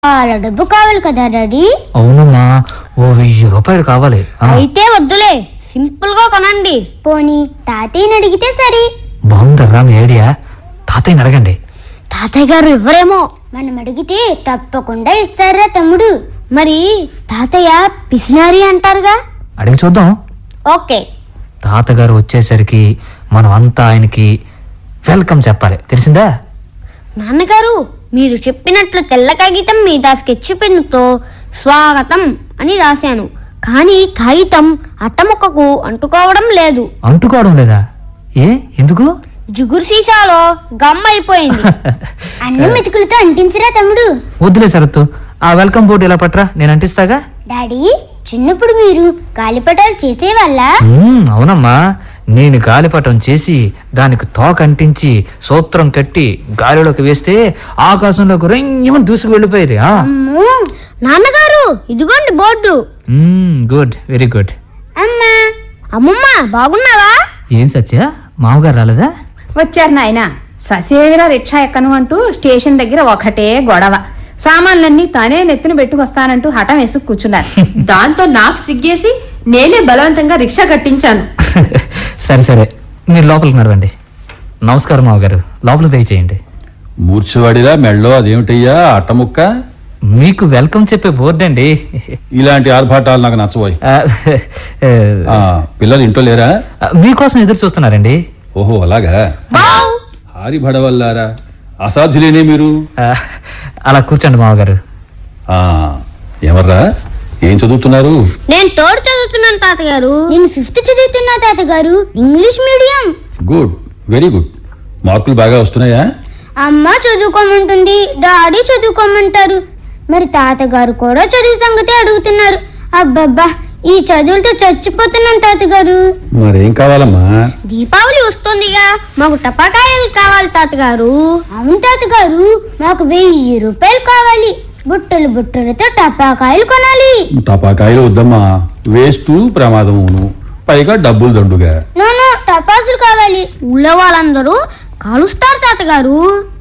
చాలా డబ్బు కావాలి కదా డాడీ అవునమ్మా ఓ వెయ్యి రూపాయలు కావాలి ఆ, అయితే వద్దులే సింపుల్ గా కొనండి పోనీ తాతయ్యని అడిగితే సరే బాగుందర్రా మీ ఐడియా తాతయ్యని అడగండి తాతయ్య గారు ఇవ్వరేమో మనం అడిగితే తప్పకుండా ఇస్తారా తమ్ముడు మరి తాతయ్య పిసినారి అంటారుగా అడిగి చూద్దాం ఓకే తాతగారు వచ్చేసరికి మనం అంతా ఆయనకి వెల్కమ్ చెప్పాలి తెలిసిందా నాన్నగారు మీరు చెప్పినట్లు తెల్ల కాగితం మీద స్కెచ్ పెన్నుతో స్వాగతం అని రాశాను కానీ కాగితం అట్టముక్కకు అంటుకోవడం లేదు అంటుకోవడం లేదా ఏ ఎందుకు జిగురు సీసాలో గమ్ అయిపోయింది అన్ని మెతుకులతో అంటించరా తమ్ముడు వద్దులే శరత్తు ఆ వెల్కమ్ బోర్డు ఇలా పట్రా నేను అంటిస్తాగా డాడీ చిన్నప్పుడు మీరు గాలిపటాలు చేసేవాళ్ళ మ్మ్, అవునమ్మా నేను గాలిపటం చేసి దానికి తోక అంటించి సూత్రం కట్టి గాలిలోకి వేస్తే ఆకాశంలోకి రంగమని దూసుకు వెళ్ళిపోయేది ఆ అమ్మో నాన్నగారు ఇదిగోండి బోర్డు గుడ్ వెరీ గుడ్ అమ్మా అమ్మమ్మ బాగున్నావా ఏం సత్య మామగారు రాలేదా వచ్చారు నాయన ససేమిరా రిక్షా ఎక్కను అంటూ స్టేషన్ దగ్గర ఒకటే గొడవ సామాన్లన్నీ తానే నెత్తిన పెట్టుకొస్తానంటూ హఠం వేసి కూర్చున్నారు దాంతో నాకు సిగ్గేసి నేనే బలవంతంగా రిక్షా కట్టించాను సరే సరే మీరు లోపలికి నడవండి నమస్కారం మామగారు లోపలికి దయచేయండి మూర్ఛవాడిలా మెళ్ళో అదేమిటయ్యా అట్టముక్క మీకు వెల్కమ్ చెప్పే బోర్డు అండి ఇలాంటి ఆర్భాటాలు నాకు నచ్చబోయి ఆ, ఆ, పిల్లలు ఇంట్లో లేరా మీకోసం ఎదురు చూస్తున్నారండి ఓహో అలాగా బావ్ హారి భడవల్లారా అసాధ్యులేనే మీరు ఆ, అలా కూర్చోండి మామగారు ఆ ఎవర్రా ఏం చదువుతున్నారు నేను థర్డ్ చదువుతున్నాను తాతగారు నేను ఫిఫ్త్ చదువుతున్నా తాతగారు English medium good very good మార్కులు బాగా వస్తున్నాయా అమ్మ చదువుకోమంటుంది డాడీ చదువుకోమంటారు మరి తాతగారు కూడా చదువు సంగతి అడుగుతున్నారు అబ్బబ్బా ఈ చదువులతో చచ్చిపోతున్నాను తాతగారు మరేం కావాలమ్మా దీపావళి వస్తుందిగా మాకు టపాకాయలు కావాలి తాతగారు అవును తాతగారు మాకు వెయ్యి రూపాయలు కావాలి బుట్టలు బుట్టలతో టపాకాయలు కొనాలి టపాకాయలు వద్దమ్మా వేస్ట్ ప్రమాదమును పైగా డబ్బులు దండుగా నోనో టపాసులు కావాలి ఊళ్ళో వాళ్ళందరూ కాలుస్తారు తాతగారు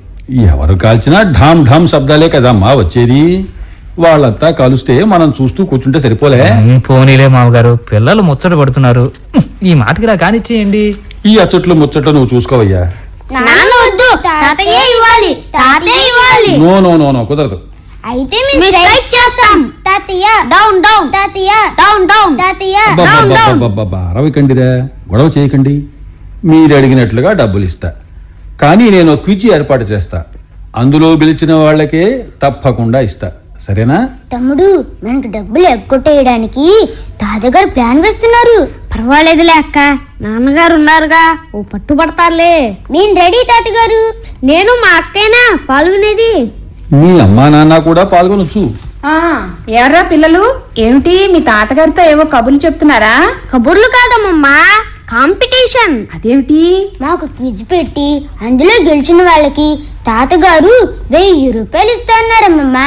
ఎవరు కాల్చినా ఢామ్ ఢామ్ శబ్దాలే కదమ్మా వచ్చేది వాళ్ళంతా కాలుస్తే మనం చూస్తూ కూర్చుంటే సరిపోలే ఉమ్, పోనీలే మామగారు పిల్లలు ముచ్చట పడుతున్నారు ఉమ్, ఈ మాటకి ఇలా కానిచ్చేయండి ఈ అచ్చట్లు ముచ్చట్లు నువ్వు చూసుకోవయ్యా నాన్న వద్దు తాతయ్య ఇవ్వాలి తాతయ్య ఇవ్వాలి నో నో నో నో కుదరదు అయితే మేము స్ట్రైక్ చేస్తాం తాతయ్య డౌన్ డౌన్ తాతయ్య డౌన్ డౌన్ తాతయ్య డౌన్ డౌన్ అబ్బబ్బబ్బబ్బబ్బ, అరవకండిరా గొడవ చేయకండి మీరు అడిగినట్లుగా డబ్బులు ఇస్తా కానీ నేను క్విజ్ ఏర్పాటు చేస్తా అందులో పిలిచిన వాళ్ళకే తప్పకుండా ఇస్తా సరేనా తమ్ముడు మనకి డబ్బులు ఎగ్గొట్టేయడానికి తాతగారు ప్లాన్ వేస్తున్నారు పర్వాలేదులే అక్క నాన్నగారు ఉన్నారుగా ఓ పట్టుబడతారులే నేను రెడీ తాతగారు నేను మా అక్కైనా పాల్గొనేది మీ అమ్మా నాన్న కూడా పాల్గొనొచ్చు ఆ ఎవర్రా పిల్లలు ఏమిటి మీ తాతగారితో ఏవో కబుర్లు చెప్తున్నారా కబుర్లు కాదమ్మమ్మా కాంపిటీషన్ అదేమిటి మాకు క్విజ్ పెట్టి అందులో గెలిచిన వాళ్ళకి తాతగారు వెయ్యి రూపాయలు ఇస్తారన్నారమ్మమ్మా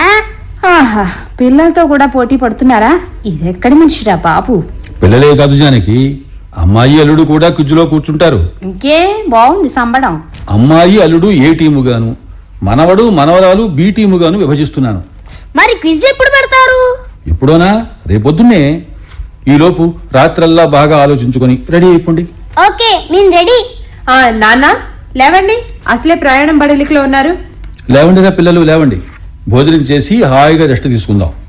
ఆహా పిల్లలతో కూడా పోటీ పడుతున్నారా ఇదెక్కడి మనిషిరా బాబు పిల్లలే కాదు జానకి అమ్మాయి అల్లుడు కూడా క్విజ్లో కూర్చుంటారు ఇంకే బాగుంది సంబడం అమ్మాయి అల్లుడు ఏ టీముగాను మనవడు మనవరాలు బి టీముగాను విభజిస్తున్నాను మరి క్విజ్ ఎప్పుడు పెడతారు ఎప్పుడోనా రేపొద్దున్నే ఈలోపు రాత్రల్లా బాగా ఆలోచించుకొని రెడీ అయిపోండి ఓకే మేము రెడీ ఆ, నాన్న లేవండి అసలే ప్రయాణం బడలికలో ఉన్నారు లేవండిరా పిల్లలు లేవండి భోజనం చేసి హాయిగా రెస్ట్ తీసుకుందాం